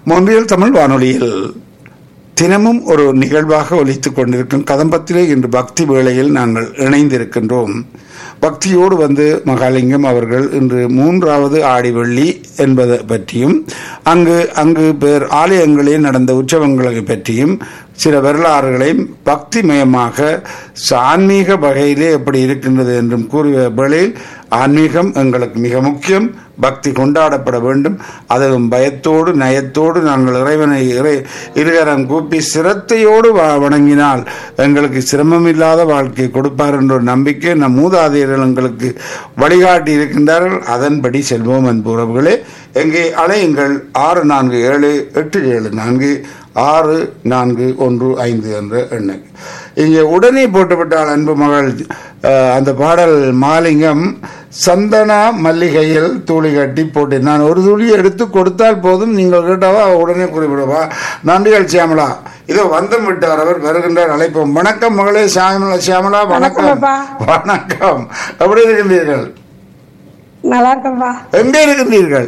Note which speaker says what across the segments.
Speaker 1: மொன்றியல் தமிழ் வானொலியில் தினமும் ஒரு நிகழ்வாக ஒலித்துக் கொண்டிருக்கும் கதம்பத்திலே இன்று பக்தி வேளையில் நாங்கள் இணைந்திருக்கின்றோம் பக்தியோடு வந்து மகாலிங்கம் அவர்கள் இன்று மூன்றாவது ஆடி வெள்ளி என்பதை பற்றியும் அங்கு அங்கு பேர் ஆலயங்களில் நடந்த உற்சவங்களை பற்றியும் சில வரலாறுகளையும் பக்திமயமாக ஆன்மீக வகையிலே எப்படி இருக்கின்றது என்றும் கூறிய வேளையில் ஆன்மீகம் எங்களுக்கு மிக முக்கியம் பக்தி கொண்டாடப்பட வேண்டும் அதுவும் பயத்தோடு நயத்தோடு நாங்கள் இறைவனை இறை இருகரம் கூப்பி சிரத்தையோடு வ- வணங்கினால் எங்களுக்கு சிரமமில்லாத வாழ்க்கை கொடுப்பார் என்ற ஒரு நம்பிக்கை நம் மூதாதையர்கள் எங்களுக்கு வழிகாட்டி இருக்கின்றார்கள் அதன்படி செல்வோம் என்பவர்களே எங்கே அலையுங்கள் ஆறு நான்கு ஏழு எட்டு ஏழு நான்கு ஆறு நான்கு ஒன்று ஐந்து என்ற எண்ணுக்கு இங்கே உடனே போட்டுவிட்டால் அன்பு மகள் அஹ், அந்த பாடல் மாலிங்கம் சந்தனா மல்லிகையில் தூளி கட்டி போட்டேன் நான் ஒரு துளி எடுத்து கொடுத்தால் போதும் நீங்கள் கேட்டவா உடனே குறிப்பிடவா நன்றிகள் சியாமலா இதோ வந்தம் விட்டார் அவர் வருகின்றார் அழைப்போம் வணக்கம் மகளே சியாமலா சியாமலா வணக்கம்
Speaker 2: அப்பா.
Speaker 1: வணக்கம் எப்படி இருக்கின்றீர்கள்
Speaker 2: நல்லா இருக்கேன்ப்பா
Speaker 1: எங்கே இருக்கின்றீர்கள்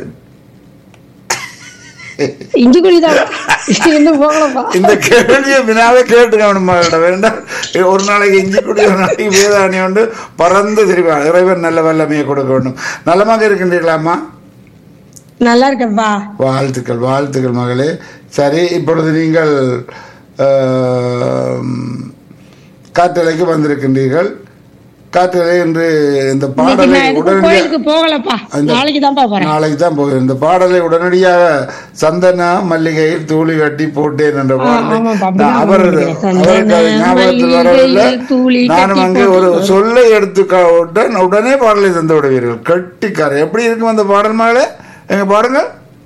Speaker 2: இஞ்சி குடிதான் இன்னும் போகலப்பா
Speaker 1: இந்த கேள்வியை வினாவே கேட்டு கவனமாக வேண்டாம் ஒரு நாளைக்கு இஞ்சி குடி ஒரு நாளைக்கு வேதாணி உண்டு பறந்து திரிவார் இறைவன் நல்ல வல்லமையை கொடுக்க வேண்டும் நலமாக இருக்கின்றீர்களாம்மா
Speaker 2: நல்லா இருக்கேன்ப்பா
Speaker 1: வாழ்த்துக்கள் வாழ்த்துக்கள் மகளே சரி இப்பொழுது நீங்கள் ஆம், காற்றலைக்கு வந்திருக்கின்றீர்கள் காற்றலை என்று இந்த
Speaker 2: இன்னைக்கு
Speaker 1: பாடலை
Speaker 2: நான் எதுக்கும்
Speaker 1: உடனடியாக
Speaker 2: கோயிலுக்கு போகலப்பா
Speaker 1: அந்த-
Speaker 2: நாளைக்கு தான்ப்பா போறேன்
Speaker 1: நாளைக்கு தான் போகிறேன் இந்த பாடலை உடனடியாக சந்தனா மல்லிகையில் தூளி கட்டி போட்டேன் என்ற பாடலை
Speaker 2: ஆமாப்பா,
Speaker 1: நான்
Speaker 2: அப்படிதான்
Speaker 1: அவர்
Speaker 2: நினைக்கிறேன்.
Speaker 1: அவருக்கு அது
Speaker 2: சந்தன
Speaker 1: ஞாபகத்தில் வரவில்லை
Speaker 2: மல்லிகையில் தூளி
Speaker 1: நானும்
Speaker 2: கட்டி
Speaker 1: அங்கே ஒரு
Speaker 2: போட்டு-
Speaker 1: சொல்லை எடுத்து உடன் உடனே பாடலை தந்து விடுவீர்கள் கட்டிக்காரர் எப்படி இருக்கும் அந்த பாடல் மகளே எங்க பாடுங்க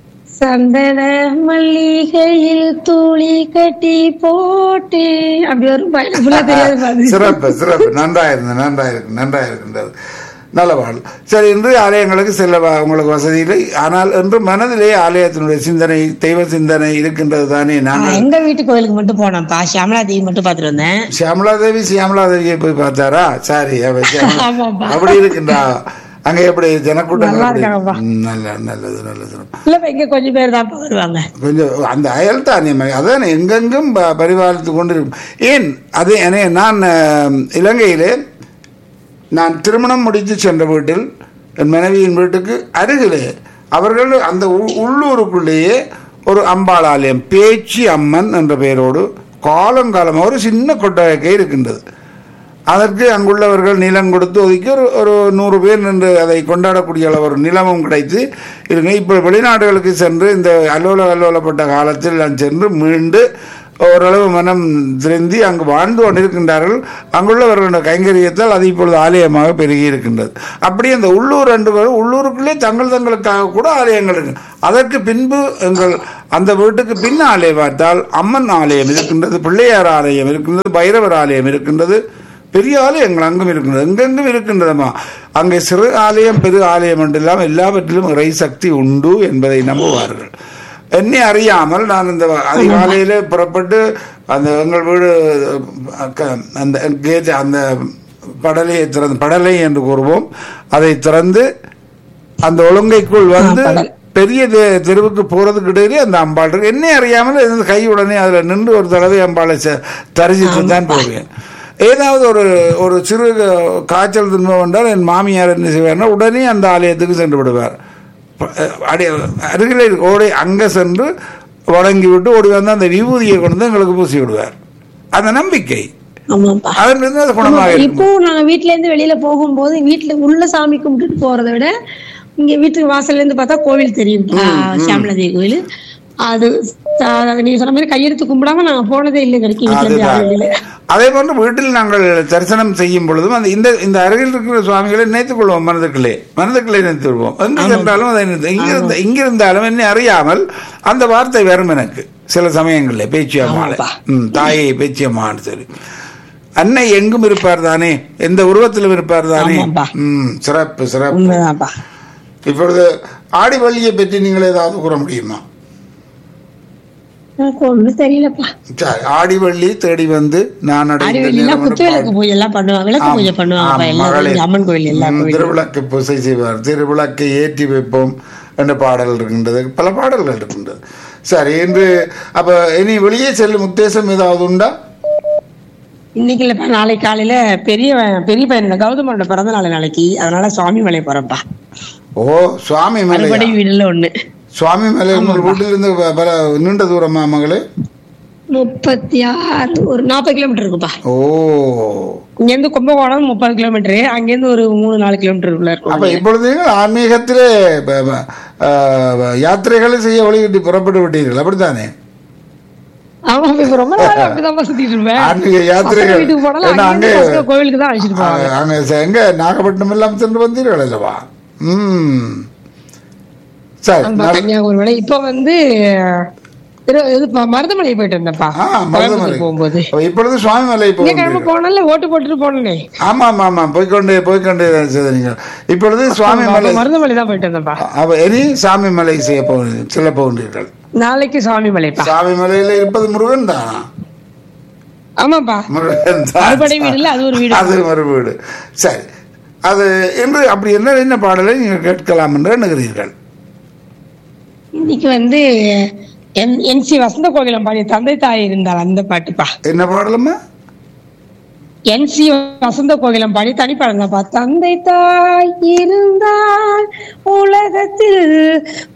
Speaker 2: சந்தன மல்லிகையில் தூளி கட்டி போட்டு அப்படி வரும் பையன் ஃபுல்லா தெரியாது பாரு
Speaker 1: சிறப்பு சிறப்பு நன்றாயிருந்து நன்றாயிருக்கு நன்றாயிருக்கின்றது நல்ல பாடல் சரி இன்று ஆலயங்களுக்கு செல்ல வ- உங்களுக்கு வசதி இல்லை ஆனால் இன்று மனதிலே ஆலயத்தினுடைய சிந்தனை தெய்வ சிந்தனை இருக்கின்றது தானே நாங்கள்
Speaker 2: எங்க வீட்டு கோயிலுக்கு மட்டும் போனேன்ப்பா சியாமலா தேவி மட்டும் பாத்துட்டு வந்தேன்
Speaker 1: சியாமலா தேவி சியாமலா தேவியை போய் பார்த்தாரா சரி அவ சியாமலா-
Speaker 2: ஆமாப்பா.
Speaker 1: அப்படி இருக்கின்றா அங்க எப்படி ஜனக்கூட்டம்
Speaker 2: நல்லா
Speaker 1: எப்படி?
Speaker 2: இருக்காங்கப்பா.
Speaker 1: ம், நல்ல நல்லது நல்லது
Speaker 2: இல்லப்பா இங்க கொஞ்சம் பேர் தான் வருவாங்க
Speaker 1: கொஞ்சம் அந்த அயல் தானே அதான் எங்கெங்கும் ப- பரிபாலித்து கொண்டு இருக்கும் ஏன் அது என நான் அஹ், இலங்கையிலே நான் திருமணம் முடித்து சென்ற வீட்டில் என் மனைவியின் வீட்டுக்கு அருகிலே அவர்கள் அந்த உ- உள்ளூருக்குள்ளேயே ஒரு அம்பாள் ஆலயம் பேச்சி அம்மன் என்ற பெயரோடு காலங்காலமாக ஒரு சின்ன கொட்டகை இருக்கின்றது அதற்கு அங்குள்ளவர்கள் நிலம் கொடுத்து ஒதுக்கி ஒரு ஒரு நூறு பேர் நின்று அதை கொண்டாடக்கூடிய அளவு ஒரு நிலமும் கிடைத்து இருங்க இப்போ வெளிநாடுகளுக்கு சென்று இந்த அல்லோல அல்லோலப்பட்ட காலத்தில் நான் சென்று மீண்டு ஓரளவு மனம் திருந்தி அங்கு வாழ்ந்து கொண்டிருக்கின்றார்கள் அங்குள்ளவர்களுடைய கைங்கரியத்தால் அது இப்பொழுது ஆலயமாக பெருகி இருக்கின்றது அப்படி அந்த உள்ளூர் அன்று உள்ளூருக்குள்ளே தங்கள் தங்களுக்காக கூட ஆலயங்கள் இருக்கு அதற்கு பின்பு எங்கள் அந்த வீட்டுக்கு பின் ஆலயம் பார்த்தால் அம்மன் ஆலயம் இருக்கின்றது பிள்ளையார் ஆலயம் இருக்கின்றது பைரவர் ஆலயம் இருக்கின்றது பெரிய ஆலயங்கள் அங்கும் இருக்கின்றது எங்கெங்கும் இருக்கின்றதம்மா அங்கே சிறு ஆலயம் பெரு ஆலயம் என்றெல்லாம் எல்லாவற்றிலும் இறை சக்தி உண்டு என்பதை நம்புவார்கள் என்னை அறியாமல் நான் இந்த அதிகாலையில புறப்பட்டு அந்த எங்கள் வீடு அக்க- அந்த கேட் அந்த படலையை திறந்து படலை என்று கூறுவோம் அதை திறந்து அந்த ஒழுங்கைக்குள் வந்து பெரிய தெ- தெருவுக்கு போறதுக்கு இடையிலே அந்த அம்பாள் இருக்கு என்னை அறியாமல் இந்த கை உடனே அதுல நின்று ஒரு தடவை அம்பாளை ச- தரிசித்து தான் போவேன் ஏதாவது ஒரு ஒரு சிறு காய்ச்சல் துன்பம் வந்தால் என் மாமியார் என்ன செய்வார்னா உடனே அந்த ஆலயத்துக்கு சென்று விடுவார் ப- அடி அருகிலே இருக்க- ஓடி அங்கே சென்று வணங்கி விட்டு ஓடி வந்து அந்த விபூதியை கொண்டு வந்து எங்களுக்கு பூசி விடுவார் அந்த நம்பிக்கை
Speaker 2: ஆமாப்பா
Speaker 1: அதன் அது குணமாக இருக்கும்
Speaker 2: இப்போ நாங்க வீட்ல இருந்து வெளியில போகும்போது வீட்ல உள்ள சாமி கும்பிட்டுட்டு போறதை விட இங்க வீட்டுக்கு வாசல்ல இருந்து பார்த்தா கோவில் தெரியும் சியாமலதேவி கோவில் அது அஹ், நீங்க சொன்ன மாதிரி கையெடுத்து கும்பிடாம நாங்க போனதே இல்லை கிடைக்கும் வீட்டுல இருந்து
Speaker 1: அதுதான்.
Speaker 2: யாரும் வெளியில
Speaker 1: அதே போன்று வீட்டில் நாங்கள் தரிசனம் செய்யும் பொழுதும் அந்த இந்த இந்த அருகில் இருக்கிற சுவாமிகளை நினைத்துக் கொள்வோம் மனதுக்குள்ளே மனதுக்குள்ளே நினைத்து விடுவோம் எங்கு சென்றாலும் அதை நினைத்து இங்கிருந்த இங்கிருந்தாலும் என்னை அறியாமல் அந்த வார்த்தை வரும் எனக்கு சில சமயங்களில் பேச்சியம்மாள்
Speaker 2: ஆமாப்பா.
Speaker 1: ம் தாயை பேச்சியம்மான்னு சொல்லி அன்னை எங்கும் இருப்பார் தானே எந்த உருவத்திலும் இருப்பார் தானே
Speaker 2: ஆமாப்பா.
Speaker 1: ம் சிறப்பு சிறப்பு
Speaker 2: உண்மைதான்ப்பா
Speaker 1: இப்பொழுது ஆடி வள்ளியை பற்றி நீங்கள் ஏதாவது கூற முடியுமா
Speaker 2: எனக்கு ஒண்ணும் தெரியலப்பா
Speaker 1: சரி, ஆடி வள்ளி தேடி வந்து நான் அடைந்த
Speaker 2: அடிவெளிலாம்
Speaker 1: நிலம்
Speaker 2: குத்து விளக்கு பூஜை எல்லாம் பண்ணுவாங்க விளக்கு பூஜை பண்ணுவாங்கப்பா
Speaker 1: ஆம்,
Speaker 2: எல்லா
Speaker 1: மகளிர்.
Speaker 2: கோயிலும், அம்மன் கோயில் எல்லா
Speaker 1: ம்,
Speaker 2: கோயிலும்
Speaker 1: திருவிளக்கு பூசை செய்வார் திருவிளக்கை ஏற்றி வைப்போம் என்ற பாடல் இருக்கின்றது பல பாடல்கள் இருக்கின்றது சரி இன்று அப்ப இனி வெளியே செல்லும் உத்தேசம் ஏதாவது உண்டா
Speaker 2: இன்னைக்கு இல்லப்பா நாளைக்கு காலையில பெரிய பெரிய பையனோட கௌதமனோட பிறந்த நாள் நாளைக்கு அதனால சுவாமி மலை போறப்பா
Speaker 1: ஓ சுவாமி மலை
Speaker 2: அறுபடை வீடுல ஒண்ணு
Speaker 1: சுவாமி மலை உங்கள் வீட்டிலிருந்து ப- பல நீண்ட தூரமா மகளே
Speaker 2: முப்பத்தி ஆறு ஒரு நாற்பது கிலோமீட்டர் இருக்குப்பா
Speaker 1: ஓ
Speaker 2: இங்க இருந்து கும்பகோணம் முப்பது கிலோமீட்டர் அங்க இருந்து ஒரு மூணு நாலு கிலோமீட்டருக்குள்ள
Speaker 1: அப்ப
Speaker 2: இருக்கும்
Speaker 1: இப்பொழுது நீங்கள் ஆன்மீகத்திலே ப- ப- ஆ, யாத்திரைகளை செய்ய வழிகிட்டு புறப்பட்டு விட்டீர்கள் அப்படித்தானே
Speaker 2: ஆமா இப்ப ரொம்ப நாள் அப்படிதான் சுத்திட்டு இருப்பேன்
Speaker 1: ஆன்மீக யாத்திரைகள்.
Speaker 2: பசங்க வீட்டுக்கு போனாலும்
Speaker 1: ஏன்னா
Speaker 2: அங்க
Speaker 1: அங்கே-
Speaker 2: இருந்து கோவிலுக்கு தான் அழைச்சிட்டு போவாங்க
Speaker 1: ஆ, அங்க செ- எங்க நாகப்பட்டினம் எல்லாம் சென்று வந்தீர்கள் அல்லவா ம் சரி
Speaker 2: ஆமா,
Speaker 1: நல்ல-
Speaker 2: கன்னியாகுமரி மலை இப்ப வந்து திரு- இது ப- மருதமலை போயிட்டு இருந்தேன்ப்பா
Speaker 1: ஆ மருதமலை
Speaker 2: கோயம்புத்தூர் போகும்போது
Speaker 1: அப்ப இப்பொழுது சுவாமி மலை
Speaker 2: இங்க கிளம்ப
Speaker 1: போகிறீர்கள்
Speaker 2: போனால ஓட்டு போட்டுட்டு போனே
Speaker 1: ஆமா ஆமா ஆமா போய்க்கொண்டே போய்க்கொண்டே செய்தீர்கள் இப்பொழுது சுவாமி மலை
Speaker 2: மருதமலை தான் போயிட்டு இருந்தேன்ப்பா
Speaker 1: அப்ப இனி சாமி மலை செய்ய போகிறீர்கள் செல்ல போகின்றீர்கள்
Speaker 2: நாளைக்கு சுவாமி மலைப்பா
Speaker 1: சாமி மலையில இருப்பது முருகன் தானா
Speaker 2: ஆமாப்பா
Speaker 1: முருகன் தான்
Speaker 2: அறுபடை வீடு இல்ல அது ஒரு வீடு
Speaker 1: அது ஒரு வீடு சரி அது என்று அப்படி என்ன என்ன பாடலை நீங்கள் கேட்கலாம் என்று எண்ணுகிறீர்கள்
Speaker 2: இன்னைக்கு வந்து என் என் சி வசந்த கோகிலம் பாடிய தந்தை தாய் இருந்தால் அந்த பாட்டுப்பா
Speaker 1: என்ன பாடலம்மா
Speaker 2: என் சி வசந்த கோகிலம் பாடி தனிப்பாடம் தான்ப்பா தந்தை தாய் இருந்தால் உலகத்தில்